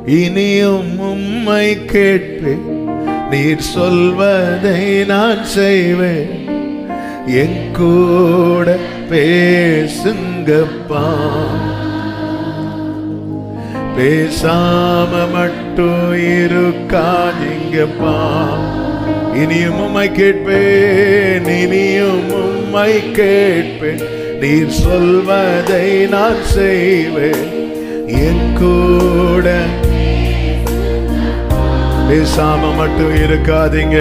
இனியும் உம்மை கேட்பேன் நீர் சொல்வதை நான் செய்வேன் என் கூட பேசுங்கப்பா பேசாம மட்டும் இருக்காதீங்கப்பா இனியும் உம்மை கேட்பேன் இனியும் உம்மை கேட்பேன் நீர் சொல்வதை நான் செய்வேன் என் கூட பேசாம மட்டும் இருக்காதீங்க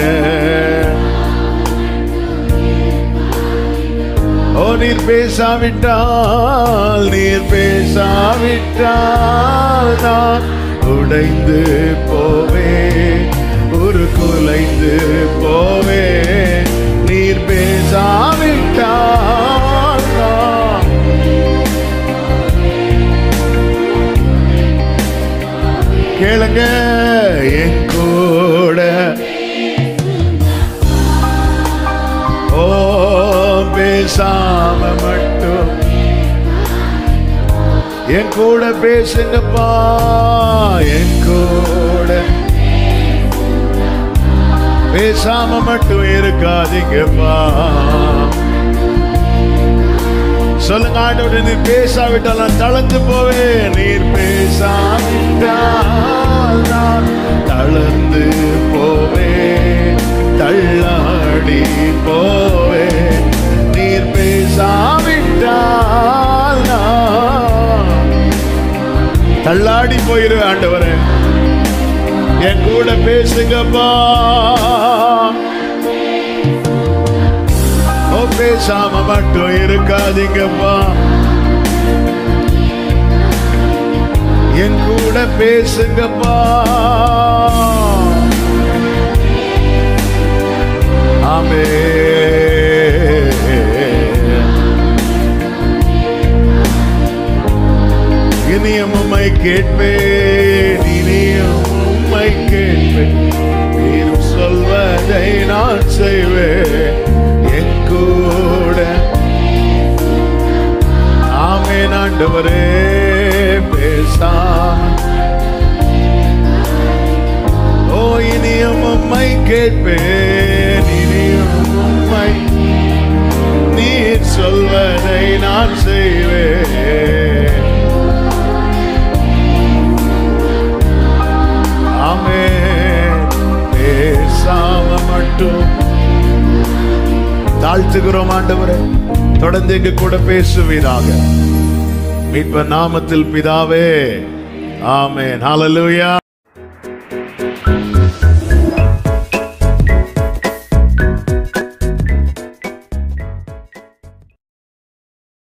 ஓ நீர் பேசாவிட்டால் நீர் பேசாவிட்டால் நான் உடைந்து போவேன் ஒரு குலைந்து போவேன் நீர் பேசாவிட்டால் நான் கேளுங்க என் கூட ஓ பேசாம மட்டும் என் கூட பேசுங்கப்பா என் கூட பேசாம மட்டும் இருக்காதீங்கப்பா சொல்லுங்க ஆண்டவரே நீர் பேசாவிட்டால் நான் தளர்ந்து போவேன் நீர் பேசாவிட்டால் நான் தளர்ந்து போவேன் தள்ளாடி போவேன் நீர் பேசாவிட்டால் நான் தள்ளாடி போயிருவேன் ஆண்டவரே என் கூட பேசுங்கப்பா ஓ பேசாம மட்டும் இருக்காதீங்கப்பா என் கூட பேசுங்கப்பா ஆமே இனியும் உம்மை கேட்பேன் இனியும் உம்மை கேட்பேன் நீர் சொல்வதை நான் செய்வேன் என் கூட ஆமென் ஆண்டவரே பேசாம ஓ இனியும் உம்மை கேட்பேன் இனியும் உம்மை நீர் சொல்வதை நான் செய்வேன் ஆமென் பேசாம மட்டும் தாழ்த்துகிறோம் ஆண்டவரே தொடர்ந்து எங்க கூட பேசுவீராக மீட்ப நாமத்தில் பிதாவே ஆமென் ஹalleluya